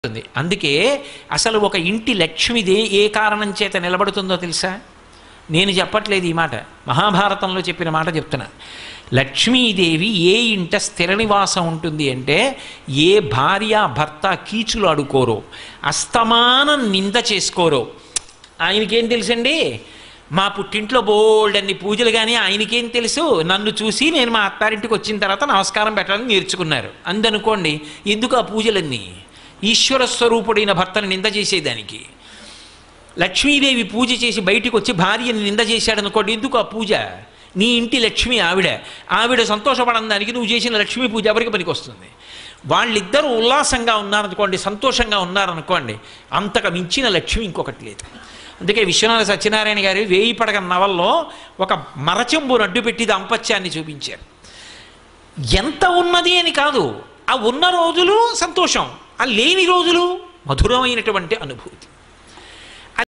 ఉంటుంది అందుకే అసలు ఒక ఇంటి లక్ష్మిది ఏ కారణం చేత నిలబడుతుందో తెలుసా నేను చెప్పట్లేదు ఈ మాట మహాభారతంలో చెప్పిన మాట చెప్తున్నా లక్ష్మీదేవి ఏ ఇంట స్థిర నివాసం ఉంటుంది అంటే ఏ భార్య భర్త కీచులు అడుకోరో అస్తమానం నింద చేసుకోరో ఆయనకేం తెలుసండి మా పుట్టింట్లో బోల్డ్ అన్ని పూజలు కానీ ఆయనకేం తెలుసు నన్ను చూసి నేను మా అత్తారింటికి వచ్చిన తర్వాత నమస్కారం పెట్టాలని నేర్చుకున్నారు అందనుకోండి ఎందుకు ఆ పూజలన్నీ ఈశ్వర స్వరూపుడైన భర్తను నింద చేసేదానికి లక్ష్మీదేవి పూజ చేసి బయటికి వచ్చి భార్యని నింద చేశాడనుకోండి ఎందుకు ఆ పూజ నీ ఇంటి లక్ష్మి ఆవిడ ఆవిడ సంతోషపడడానికి నువ్వు చేసిన లక్ష్మీ పూజ ఎవరికి పనికొస్తుంది వాళ్ళిద్దరూ ఉల్లాసంగా ఉన్నారనుకోండి సంతోషంగా ఉన్నారనుకోండి అంతకు మించిన లక్ష్మి ఇంకొకటి లేదు అందుకే విశ్వనాథ సత్యనారాయణ గారి వేయి పడగ నవల్లో ఒక మరచెంబును అడ్డు పెట్టి దాంపత్యాన్ని చూపించారు ఎంత ఉన్నది అని కాదు ఆ ఉన్న రోజులు సంతోషం ఆ లేని రోజులు మధురమైనటువంటి అనుభూతి